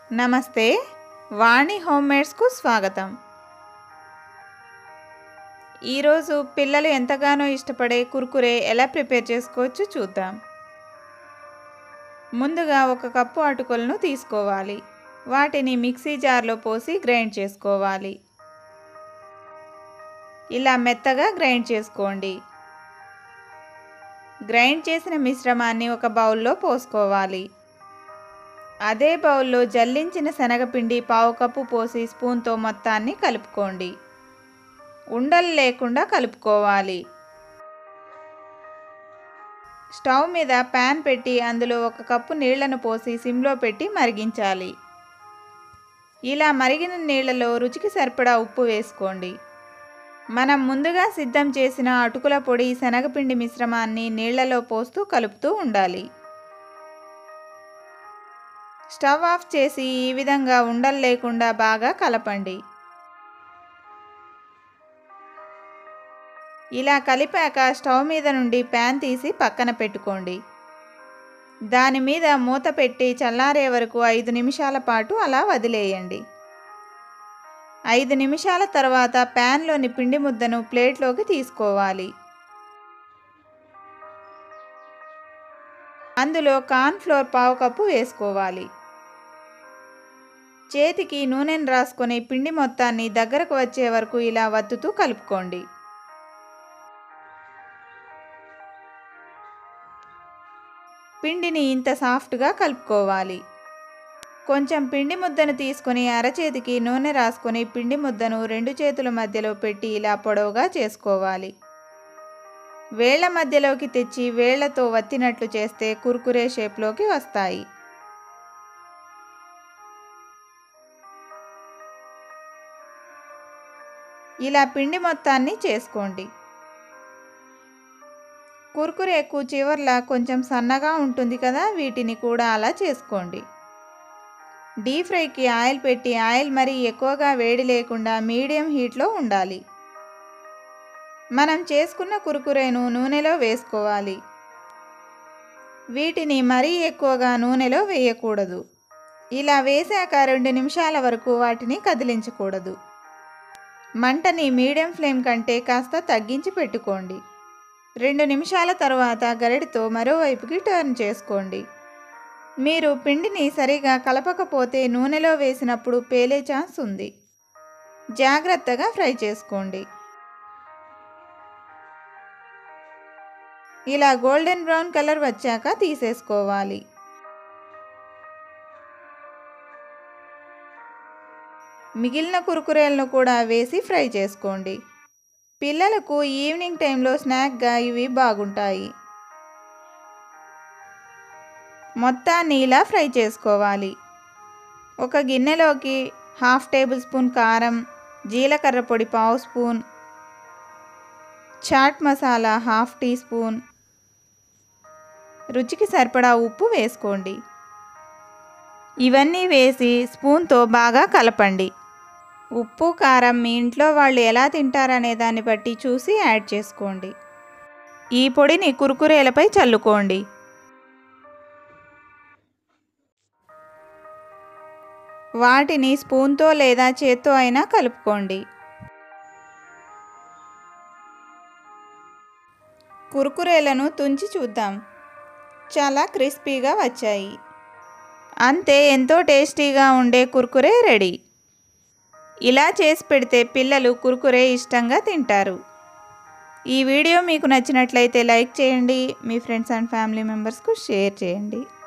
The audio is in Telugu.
నమస్తే వాణి హోమ్మేడ్స్కు స్వాగతం ఈరోజు పిల్లలు ఎంతగానో ఇష్టపడే కుర్కురే ఎలా ప్రిపేర్ చేసుకోవచ్చో చూద్దాం ముందుగా ఒక కప్పు అటుకులను తీసుకోవాలి వాటిని మిక్సీ జార్లో పోసి గ్రైండ్ చేసుకోవాలి ఇలా మెత్తగా గ్రైండ్ చేసుకోండి గ్రైండ్ చేసిన మిశ్రమాన్ని ఒక బౌల్లో పోసుకోవాలి అదే బౌల్లో జల్లించిన శనగపిండి పావు కప్పు పోసి స్పూన్తో మొత్తాన్ని కలుపుకోండి ఉండలు లేకుండా కలుపుకోవాలి స్టవ్ మీద ప్యాన్ పెట్టి అందులో ఒక కప్పు నీళ్లను పోసి సిమ్లో పెట్టి మరిగించాలి ఇలా మరిగిన నీళ్లలో రుచికి సరిపడా ఉప్పు వేసుకోండి మనం ముందుగా సిద్ధం చేసిన అటుకుల పొడి శనగపిండి మిశ్రమాన్ని నీళ్లలో పోస్తూ కలుపుతూ ఉండాలి స్టవ్ ఆఫ్ చేసి ఈ విధంగా ఉండలు లేకుండా బాగా కలపండి ఇలా కలిపాక స్టవ్ మీద నుండి ప్యాన్ తీసి పక్కన పెట్టుకోండి దాని మీద మూత పెట్టి చల్లారే వరకు ఐదు నిమిషాల పాటు అలా వదిలేయండి ఐదు నిమిషాల తర్వాత ప్యాన్లోని పిండి ముద్దను ప్లేట్లోకి తీసుకోవాలి అందులో కార్న్ ఫ్లోర్ పావు కప్పు వేసుకోవాలి చేతికి నూనెను రాసుకొని పిండి మొత్తాన్ని దగ్గరకు వచ్చే వరకు ఇలా వత్తుతూ కలుపుకోండి పిండిని ఇంత సాఫ్ట్గా కలుపుకోవాలి కొంచెం పిండి ముద్దను తీసుకొని అరచేతికి నూనె రాసుకొని పిండి ముద్దను రెండు చేతుల మధ్యలో పెట్టి ఇలా పొడవుగా చేసుకోవాలి వేళ్ల మధ్యలోకి తెచ్చి వేళ్లతో వత్తినట్లు చేస్తే కుర్కురే షేప్లోకి వస్తాయి ఇలా పిండి మొత్తాన్ని చేసుకోండి కుర్కురేకు చివర్ల కొంచెం సన్నగా ఉంటుంది కదా వీటిని కూడా అలా చేసుకోండి డీప్ ఫ్రైకి ఆయిల్ పెట్టి ఆయిల్ మరీ ఎక్కువగా వేడి లేకుండా మీడియం హీట్లో ఉండాలి మనం చేసుకున్న కురుకురేను నూనెలో వేసుకోవాలి వీటిని మరీ ఎక్కువగా నూనెలో వేయకూడదు ఇలా వేసాక రెండు నిమిషాల వరకు వాటిని కదిలించకూడదు మంటని మీడియం ఫ్లేమ్ కంటే కాస్త తగ్గించి పెట్టుకోండి రెండు నిమిషాల తర్వాత గరిటతో మరోవైపుకి టర్న్ చేసుకోండి మీరు పిండిని సరిగా కలపకపోతే నూనెలో వేసినప్పుడు పేలే ఛాన్స్ ఉంది జాగ్రత్తగా ఫ్రై చేసుకోండి ఇలా గోల్డెన్ బ్రౌన్ కలర్ వచ్చాక తీసేసుకోవాలి మిగిలిన కురుకురేలను కూడా వేసి ఫ్రై చేసుకోండి పిల్లలకు ఈవినింగ్ టైంలో స్నాక్గా ఇవి బాగుంటాయి మొత్తాన్ని ఇలా ఫ్రై చేసుకోవాలి ఒక గిన్నెలోకి హాఫ్ టేబుల్ స్పూన్ కారం జీలకర్ర పొడి పావు spoon chaat masala half teaspoon రుచికి సరిపడా ఉప్పు వేసుకోండి ఇవన్నీ వేసి స్పూన్తో బాగా కలపండి ఉప్పు కారం మీ ఇంట్లో వాళ్ళు ఎలా తింటారనే దాన్ని బట్టి చూసి యాడ్ చేసుకోండి ఈ పొడిని కురుకురేలపై చల్లుకోండి వాటిని స్పూన్తో లేదా చేత్తో అయినా కలుపుకోండి కురుకురేలను తుంచి చూద్దాం చాలా క్రిస్పీగా వచ్చాయి అంతే ఎంతో టేస్టీగా ఉండే కుర్కురే రెడీ ఇలా చేసి పెడితే పిల్లలు కుర్కురే ఇష్టంగా తింటారు ఈ వీడియో మీకు నచ్చినట్లయితే లైక్ చేయండి మీ ఫ్రెండ్స్ అండ్ ఫ్యామిలీ మెంబర్స్కు షేర్ చేయండి